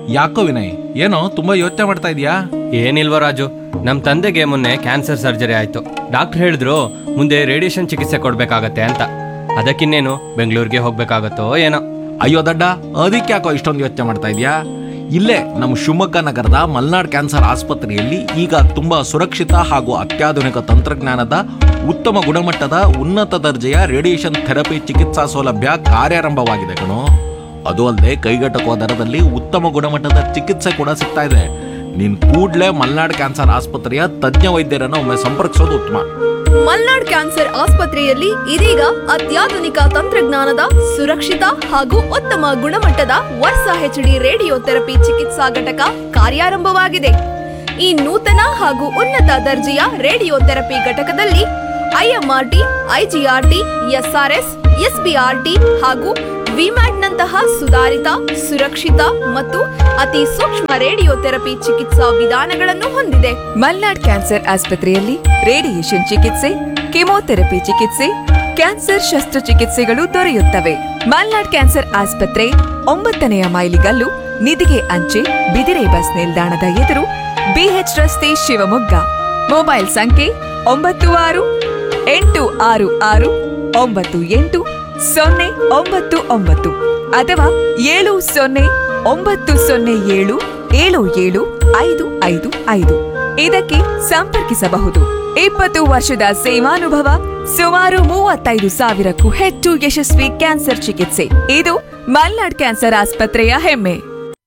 ಯಾಕೋ ವಿನಯ್ ಏನೋ ತುಂಬಾ ಯೋಚನೆ ಮಾಡ್ತಾ ಇದೀಯಾ ಏನಿಲ್ವ ರಾಜು ನಮ್ಮ ತಂದೆಗೆ ಮೊನ್ನೆ ಕ್ಯಾನ್ಸರ್ ಸರ್ಜರಿ ಆಯಿತು ಡಾಕ್ಟರ್ ಹೇಳಿದ್ರು ಮುಂದೆ ರೇಡಿಯೇಷನ್ ಚಿಕಿತ್ಸೆ ಕೊಡಬೇಕಾಗತ್ತೆ ಅಂತ ಅದಕ್ಕಿನ್ನೇನು ಬೆಂಗಳೂರಿಗೆ ಹೋಗ್ಬೇಕಾಗತ್ತೋ ಏನೋ ಅಯ್ಯೋ ದಡ್ಡ ಅದಕ್ಕೆ ಯಾಕೋ ಇಷ್ಟೊಂದು ಯೋಚನೆ ಮಾಡ್ತಾ ಇದೀಯಾ ಇಲ್ಲೇ ನಮ್ಮ ಶಿವಮೊಗ್ಗ ನಗರದ ಮಲ್ನಾಡ್ ಕ್ಯಾನ್ಸರ್ ಆಸ್ಪತ್ರೆಯಲ್ಲಿ ಈಗ ತುಂಬಾ ಸುರಕ್ಷಿತ ಹಾಗೂ ಅತ್ಯಾಧುನಿಕ ತಂತ್ರಜ್ಞಾನದ ಉತ್ತಮ ಗುಣಮಟ್ಟದ ಉನ್ನತ ದರ್ಜೆಯ ರೇಡಿಯೇಷನ್ ಥೆರಪಿ ಚಿಕಿತ್ಸಾ ಸೌಲಭ್ಯ ಕಾರ್ಯಾರಂಭವಾಗಿದೆ ಕಣೋ ಅದು ಅಲ್ಲದೆ ಕೈಗೆಟಕುವ ದರದಲ್ಲಿ ಉತ್ತಮ ಗುಣಮಟ್ಟದ ಚಿಕಿತ್ಸೆ ಕೂಡ ಸಿಗ್ತಾ ಇದೆ ನೀನ್ ಕೂಡ್ಲೇ ಮಲ್ನಾಡ್ ಕ್ಯಾನ್ಸರ್ ಆಸ್ಪತ್ರೆಯ ತಜ್ಞ ವೈದ್ಯರನ್ನು ಒಮ್ಮೆ ಸಂಪರ್ಕಿಸೋದು ಉತ್ತಮ ಮಲ್ನಾಡ್ ಕ್ಯಾನ್ಸರ್ ಆಸ್ಪತ್ರೆಯಲ್ಲಿ ಇದೀಗ ಅತ್ಯಾಧುನಿಕ ತಂತ್ರಜ್ಞಾನದ ಸುರಕ್ಷಿತ ಹಾಗೂ ಉತ್ತಮ ಗುಣಮಟ್ಟದ ವರ್ಷ ಹೆಚ್ಡಿ ರೇಡಿಯೋ ಥೆರಪಿ ಚಿಕಿತ್ಸಾ ಘಟಕ ಕಾರ್ಯಾರಂಭವಾಗಿದೆ ಈ ನೂತನ ಹಾಗೂ ಉನ್ನತ ದರ್ಜೆಯ ರೇಡಿಯೋ ಥೆರಪಿ ಘಟಕದಲ್ಲಿ ಐಎಂಆರ್ಟಿ ಐಜಿಆರ್ಟಿ ಎಸ್ಆರ್ಎಸ್ ಎಸ್ಬಿಆರ್ಟಿ ಹಾಗೂ ವಿಮ್ಯಾಟ್ನಂತಹ ಸುಧಾರಿತ ಸುರಕ್ಷಿತ ಮತ್ತು ಅತಿ ಸೂಕ್ಷ್ಮ ರೇಡಿಯೋ ಥೆರಪಿ ಚಿಕಿತ್ಸಾ ವಿಧಾನಗಳನ್ನು ಹೊಂದಿದೆ ಮಲ್ನಾಡ್ ಕ್ಯಾನ್ಸರ್ ಆಸ್ಪತ್ರೆಯಲ್ಲಿ ರೇಡಿಯೇಷನ್ ಚಿಕಿತ್ಸೆ ಕೆಮೊಥೆರಪಿ ಚಿಕಿತ್ಸೆ ಕ್ಯಾನ್ಸರ್ ಶಸ್ತ್ರಚಿಕಿತ್ಸೆಗಳು ದೊರೆಯುತ್ತವೆ ಮಲ್ನಾಡ್ ಕ್ಯಾನ್ಸರ್ ಆಸ್ಪತ್ರೆ ಒಂಬತ್ತನೆಯ ಮೈಲಿಗಲ್ಲು ನಿಧಿಗೆ ಅಂಚೆ ಬಿದಿರೆ ಬಸ್ ನಿಲ್ದಾಣದ ಎದುರು ಬಿಎಚ್ ರಸ್ತೆ ಶಿವಮೊಗ್ಗ ಮೊಬೈಲ್ ಸಂಖ್ಯೆ ಒಂಬತ್ತು ಆರು ಎಂಟು ಆರು ಆರು ಒಂಬತ್ತು ಎಂಟು ಸೊನ್ನೆ ಒಂಬತ್ತು ಒಂಬತ್ತು ಅಥವಾ ಏಳು ಸೊನ್ನೆ ಒಂಬತ್ತು ಸೊನ್ನೆ ಏಳು ಏಳು ಏಳು ಐದು ಐದು ಐದು ಇದಕ್ಕೆ ಸಂಪರ್ಕಿಸಬಹುದು ಇಪ್ಪತ್ತು ವರ್ಷದ ಸೇವಾನುಭವ ಸುಮಾರು ಮೂವತ್ತೈದು ಸಾವಿರಕ್ಕೂ ಹೆಚ್ಚು ಯಶಸ್ವಿ ಕ್ಯಾನ್ಸರ್ ಚಿಕಿತ್ಸೆ ಇದು ಮಲ್ನಾಡ್ ಕ್ಯಾನ್ಸರ್ ಆಸ್ಪತ್ರೆಯ ಹೆಮ್ಮೆ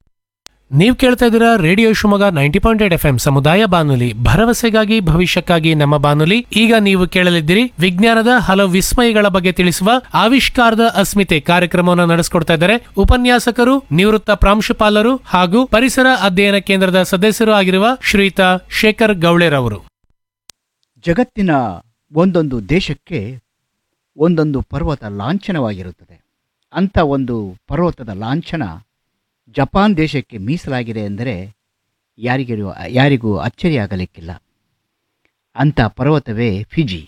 ನೀವು ಕೇಳ್ತಾ ಇದ್ದೀರಾ radio Shivamogga ninety point eight F M ಸಮುದಾಯ ಬಾನುಲಿ ಭರವಸೆಗಾಗಿ ಭವಿಷ್ಯಕ್ಕಾಗಿ ನಮ್ಮ ಬಾನುಲಿ ಈಗ ನೀವು ಕೇಳಲಿದ್ದೀರಿ ವಿಜ್ಞಾನದ ಹಲವು ವಿಸ್ಮಯಗಳ ಬಗ್ಗೆ ತಿಳಿಸುವ ಆವಿಷ್ಕಾರದ ಅಸ್ಮಿತೆ ಕಾರ್ಯಕ್ರಮವನ್ನು ನಡೆಸಿಕೊಡ್ತಾ ಇದ್ದಾರೆ ಉಪನ್ಯಾಸಕರು ನಿವೃತ್ತ ಪ್ರಾಂಶುಪಾಲರು ಹಾಗೂ ಪರಿಸರ ಅಧ್ಯಯನ ಕೇಂದ್ರದ ಸದಸ್ಯರು ಆಗಿರುವ ಶ್ರೀಯುತ ಶೇಖರ್ ಗೌಳೆರವರು ಜಗತ್ತಿನ ಒಂದೊಂದು ದೇಶಕ್ಕೆ ಒಂದೊಂದು ಪರ್ವತ ಲಾಂಛನವಾಗಿರುತ್ತದೆ ಅಂಥ ಒಂದು ಪರ್ವತದ ಲಾಂಛನ ಜಪಾನ್ ದೇಶಕ್ಕೆ ಮೀಸಲಾಗಿದೆ ಎಂದರೆ ಯಾರಿಗೂ ಯಾರಿಗೂ ಅಚ್ಚರಿಯಾಗಲಿಕ್ಕಿಲ್ಲ ಅಂಥ ಪರ್ವತವೇ ಫಿಜಿ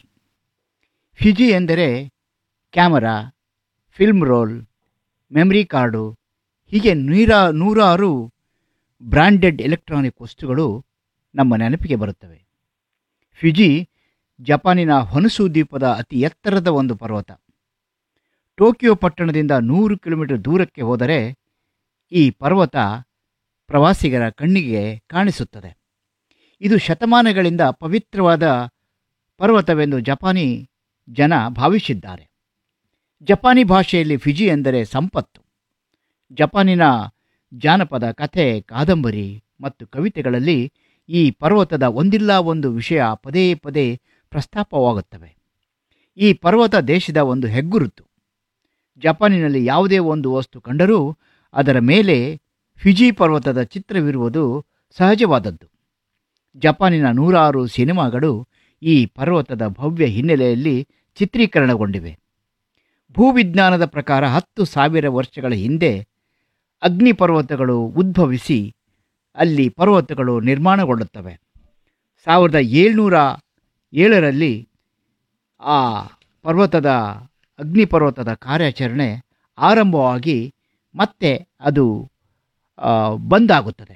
ಫಿಜಿ ಎಂದರೆ camera film roll memory card ಹೀಗೆ ನೂರ ನೂರಾರು ಬ್ರ್ಯಾಂಡೆಡ್ ಎಲೆಕ್ಟ್ರಾನಿಕ್ ವಸ್ತುಗಳು ನಮ್ಮ ನೆನಪಿಗೆ ಬರುತ್ತವೆ ಫಿಜಿ ಜಪಾನಿನ ಹೊನಸು ದ್ವೀಪದ ಅತಿ ಎತ್ತರದ ಒಂದು ಪರ್ವತ ಟೋಕಿಯೋ ಪಟ್ಟಣದಿಂದ ನೂರು ಕಿಲೋಮೀಟರ್ ದೂರಕ್ಕೆ ಹೋದರೆ ಈ ಪರ್ವತ ಪ್ರವಾಸಿಗರ ಕಣ್ಣಿಗೆ ಕಾಣಿಸುತ್ತದೆ ಇದು ಶತಮಾನಗಳಿಂದ ಪವಿತ್ರವಾದ ಪರ್ವತವೆಂದು ಜಪಾನಿ ಜನ ಭಾವಿಸಿದ್ದಾರೆ ಜಪಾನಿ ಭಾಷೆಯಲ್ಲಿ ಫಿಜಿ ಎಂದರೆ ಸಂಪತ್ತು ಜಪಾನಿನ ಜಾನಪದ ಕಥೆ ಕಾದಂಬರಿ ಮತ್ತು ಕವಿತೆಗಳಲ್ಲಿ ಈ ಪರ್ವತದ ಒಂದಿಲ್ಲ ಒಂದು ವಿಷಯ ಪದೇ ಪದೇ ಪ್ರಸ್ತಾಪವಾಗುತ್ತವೆ ಈ ಪರ್ವತ ದೇಶದ ಒಂದು ಹೆಗ್ಗುರುತು ಜಪಾನಿನಲ್ಲಿ ಯಾವುದೇ ಒಂದು ವಸ್ತು ಕಂಡರೂ ಅದರ ಮೇಲೆ ಫಿಜಿ ಪರ್ವತದ ಚಿತ್ರವಿರುವುದು ಸಹಜವಾದದ್ದು ಜಪಾನಿನ ನೂರಾರು ಸಿನಿಮಾಗಳು ಈ ಪರ್ವತದ ಭವ್ಯ ಹಿನ್ನೆಲೆಯಲ್ಲಿ ಚಿತ್ರೀಕರಣಗೊಂಡಿವೆ ಭೂವಿಜ್ಞಾನದ ಪ್ರಕಾರ ಹತ್ತು ಸಾವಿರ ವರ್ಷಗಳ ಹಿಂದೆ ಅಗ್ನಿ ಪರ್ವತಗಳು ಉದ್ಭವಿಸಿ ಅಲ್ಲಿ ಪರ್ವತಗಳು ನಿರ್ಮಾಣಗೊಳ್ಳುತ್ತವೆ ಸಾವಿರದ ಏಳ್ನೂರ ಏಳರಲ್ಲಿ ಆ ಪರ್ವತದ ಅಗ್ನಿ ಪರ್ವತದ ಕಾರ್ಯಾಚರಣೆ ಆರಂಭವಾಗಿ ಮತ್ತೆ ಅದು ಆ, ಬಂದಾಗುತ್ತದೆ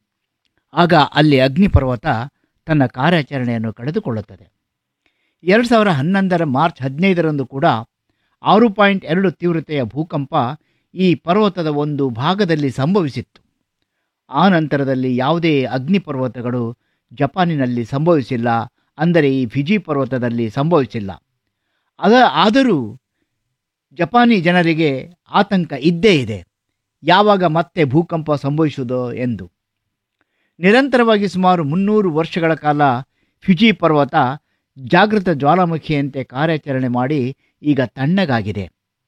ಆಗ ಅಲ್ಲಿ ಅಗ್ನಿ ಪರ್ವತ ತನ್ನ ಕಾರ್ಯಾಚರಣೆಯನ್ನು ಕಳೆದುಕೊಳ್ಳುತ್ತದೆ ಎರಡು ಸಾವಿರ ಹನ್ನೊಂದರ ಮಾರ್ಚ್ ಹದಿನೈದರಂದು ಕೂಡ ಆರು ಪಾಯಿಂಟ್ ಎರಡು ತೀವ್ರತೆಯ ಭೂಕಂಪ ಈ ಪರ್ವತದ ಒಂದು ಭಾಗದಲ್ಲಿ ಸಂಭವಿಸಿತ್ತು ಆ ನಂತರದಲ್ಲಿ ಯಾವುದೇ ಅಗ್ನಿ ಪರ್ವತಗಳು ಜಪಾನಿನಲ್ಲಿ ಸಂಭವಿಸಿಲ್ಲ ಅಂದರೆ ಈ ಫಿಜಿ ಪರ್ವತದಲ್ಲಿ ಸಂಭವಿಸಿಲ್ಲ ಅದ ಆದರೂ ಜಪಾನಿ ಜನರಿಗೆ ಆತಂಕ ಇದ್ದೇ ಇದೆ ಯಾವಾಗ ಮತ್ತೆ ಭೂಕಂಪ ಸಂಭವಿಸುವುದೋ ಎಂದು ನಿರಂತರವಾಗಿ ಸುಮಾರು ಮುನ್ನೂರು ವರ್ಷಗಳ ಕಾಲ ಫಿಜಿ ಪರ್ವತ ಜಾಗೃತ ಜ್ವಾಲಾಮುಖಿಯಂತೆ ಕಾರ್ಯಾಚರಣೆ ಮಾಡಿ ಈಗ ತಣ್ಣಗಾಗಿದೆ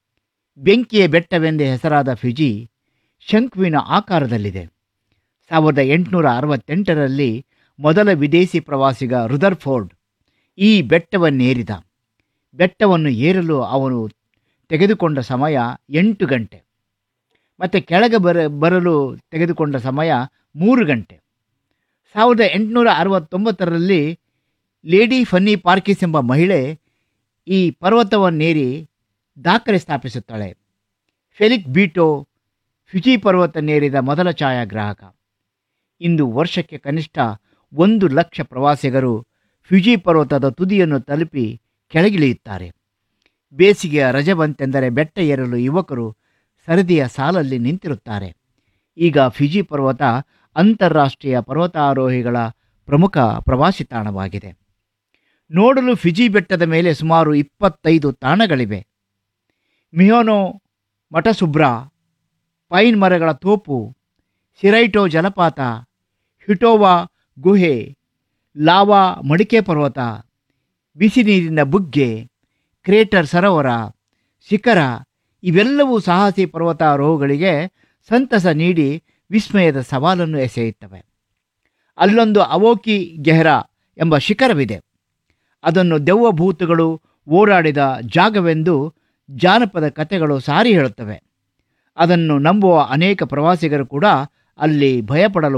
ಬೆಂಕಿಯ ಬೆಟ್ಟವೆಂದೇ ಹೆಸರಾದ ಫಿಜಿ ಶಂಕುವಿನ ಆಕಾರದಲ್ಲಿದೆ ಸಾವಿರದ ಎಂಟುನೂರ ಅರವತ್ತೆಂಟರಲ್ಲಿ ಮೊದಲ ವಿದೇಶಿ ಪ್ರವಾಸಿಗ ರುದರ್ಫೋರ್ಡ್ ಈ ಬೆಟ್ಟವನ್ನೇರಿದ ಬೆಟ್ಟವನ್ನು ಏರಲು ಅವನು ತೆಗೆದುಕೊಂಡ ಸಮಯ ಎಂಟು ಗಂಟೆ ಮತ್ತು ಕೆಳಗೆ ಬರ ಬರಲು ತೆಗೆದುಕೊಂಡ ಸಮಯ ಮೂರು ಗಂಟೆ ಸಾವಿರದ ಎಂಟುನೂರ ಅರವತ್ತೊಂಬತ್ತರಲ್ಲಿ ಲೇಡಿ ಫನ್ನಿ ಪಾರ್ಕಿಸ್ ಎಂಬ ಮಹಿಳೆ ಈ ಪರ್ವತವನ್ನೇರಿ ದಾಖಲೆ ಸ್ಥಾಪಿಸುತ್ತಾಳೆ ಫೆಲಿಕ್ ಬೀಟೋ ಫಿಜಿ ಪರ್ವತನ್ನೇರಿದ ಮೊದಲ ಛಾಯಾಗ್ರಾಹಕ ಇಂದು ವರ್ಷಕ್ಕೆ ಕನಿಷ್ಠ ಒಂದು ಲಕ್ಷ ಪ್ರವಾಸಿಗರು ಫಿಜಿ ಪರ್ವತದ ತುದಿಯನ್ನು ತಲುಪಿ ಕೆಳಗಿಳಿಯುತ್ತಾರೆ ಬೇಸಿಗೆಯ ರಜೆ ಬಂತೆಂದರೆ ಬೆಟ್ಟ ಏರಲು ಯುವಕರು ಸರದಿಯ ಸಾಲಲ್ಲಿ ನಿಂತಿರುತ್ತಾರೆ ಈಗ ಫಿಜಿ ಪರ್ವತ ಅಂತಾರಾಷ್ಟ್ರೀಯ ಪರ್ವತಾರೋಹಿಗಳ ಪ್ರಮುಖ ಪ್ರವಾಸಿ ತಾಣವಾಗಿದೆ ನೋಡಲು ಫಿಜಿ ಬೆಟ್ಟದ ಮೇಲೆ ಸುಮಾರು ಇಪ್ಪತ್ತೈದು ತಾಣಗಳಿವೆ ಮಿಯೋನೋ ಮಠಸುಬ್ರ ಪೈನ್ ಮರಗಳ ತೋಪು ಸಿರೈಟೋ ಜಲಪಾತ ಹಿಟೋವಾ ಗುಹೆ ಲಾವಾ ಮಡಿಕೆ ಪರ್ವತ ಬಿಸಿ ನೀರಿನ ಬುಗ್ಗೆ ಕ್ರೇಟರ್ ಸರೋವರ ಶಿಖರ ಇವೆಲ್ಲವೂ ಸಾಹಸಿ ಪರ್ವತಾರೋಹಗಳಿಗೆ ಸಂತಸ ನೀಡಿ ವಿಸ್ಮಯದ ಸವಾಲನ್ನು ಎಸೆಯುತ್ತವೆ ಅಲ್ಲೊಂದು ಅವೋಕಿ ಗೆಹ್ರಾ ಎಂಬ ಶಿಖರವಿದೆ ಅದನ್ನು ದೆವ್ವಭೂತಗಳು ಓಡಾಡಿದ ಜಾಗವೆಂದು ಜಾನಪದ ಕಥೆಗಳು ಸಾರಿ ಹೇಳುತ್ತವೆ ಅದನ್ನು ನಂಬುವ ಅನೇಕ ಪ್ರವಾಸಿಗರು ಕೂಡ ಅಲ್ಲಿ ಭಯಪಡಲು